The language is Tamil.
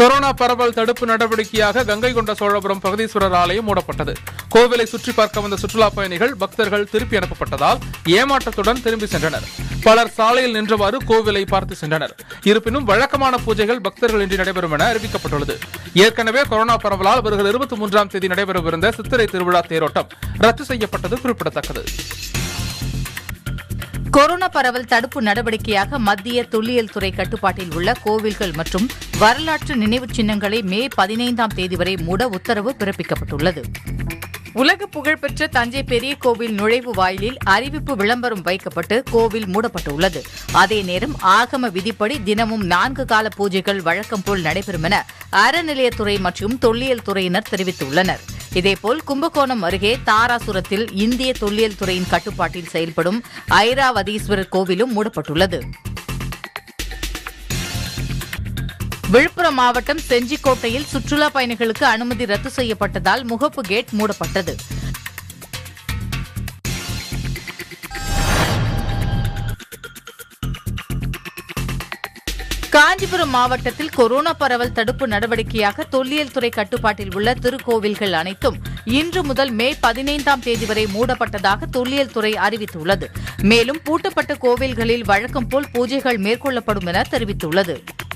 கொரோனா பரவல் தடுப்பு நடவடிக்கையாக கங்கை கொண்ட சோழபுரம் பிரகதீஸ்வரர் ஆலயம் மூடப்பட்டது கோவிலை சுற்றி பார்க்க வந்த சுற்றுலா பயணிகள் பக்தர்கள் திருப்பி அனுப்பப்பட்டதால் ஏமாற்றத்துடன் திரும்பி சென்றனர் பலர் சாலையில் நின்றவாறு கோவிலை பார்த்து சென்றனர் இருப்பினும் வழக்கமான பூஜைகள் பக்தர்களின்றி நடைபெறும் என அறிவிக்கப்பட்டுள்ளது ஏற்கனவே கொரோனா பரவலால் வருகிற இருபத்தி மூன்றாம் தேதி நடைபெறவிருந்த சித்திரை திருவிழா தேரோட்டம் ரத்து செய்யப்பட்டது குறிப்பிடத்தக்கது கொரோனா பரவல் தடுப்பு நடவடிக்கையாக மத்திய தொல்லியல் துறை கட்டுப்பாட்டில் உள்ள கோவில்கள் மற்றும் வரலாற்று நினைவுச் சின்னங்களை மே பதினைந்தாம் தேதி வரை மூட உத்தரவு பிறப்பிக்கப்பட்டுள்ளது உலக புகழ்பெற்ற தஞ்சை பெரிய கோவில் நுழைவு வாயிலில் அறிவிப்பு விளம்பரம் வைக்கப்பட்டு கோவில் மூடப்பட்டுள்ளது அதே நேரம் ஆகம விதிப்படி தினமும் நான்கு கால பூஜைகள் வழக்கம் போல் நடைபெறும் என அறநிலையத்துறை மற்றும் தொல்லியல் துறையினர் தெரிவித்துள்ளனர் இதேபோல் கும்பகோணம் அருகே தாராசுரத்தில் இந்திய தொல்லியல் துறையின் கட்டுப்பாட்டில் செயல்படும் ஐராவதீஸ்வரர் கோவிலும் மூடப்பட்டுள்ளது விழுப்புரம் மாவட்டம் செஞ்சிக்கோட்டையில் சுற்றுலா பயணிகளுக்கு அனுமதி ரத்து செய்யப்பட்டதால் முகப்பு கேட் மூடப்பட்டது காஞ்சிபுரம் மாவட்டத்தில் கொரோனா பரவல் தடுப்பு நடவடிக்கையாக தொல்லியல் துறை கட்டுப்பாட்டில் உள்ள திருக்கோவில்கள் அனைத்தும் இன்று முதல் மே பதினைந்தாம் தேதி வரை மூடப்பட்டதாக தொல்லியல் துறை அறிவித்துள்ளது மேலும் பூட்டப்பட்ட கோவில்களில் வழக்கம் போல் பூஜைகள் மேற்கொள்ளப்படும் என தெரிவித்துள்ளது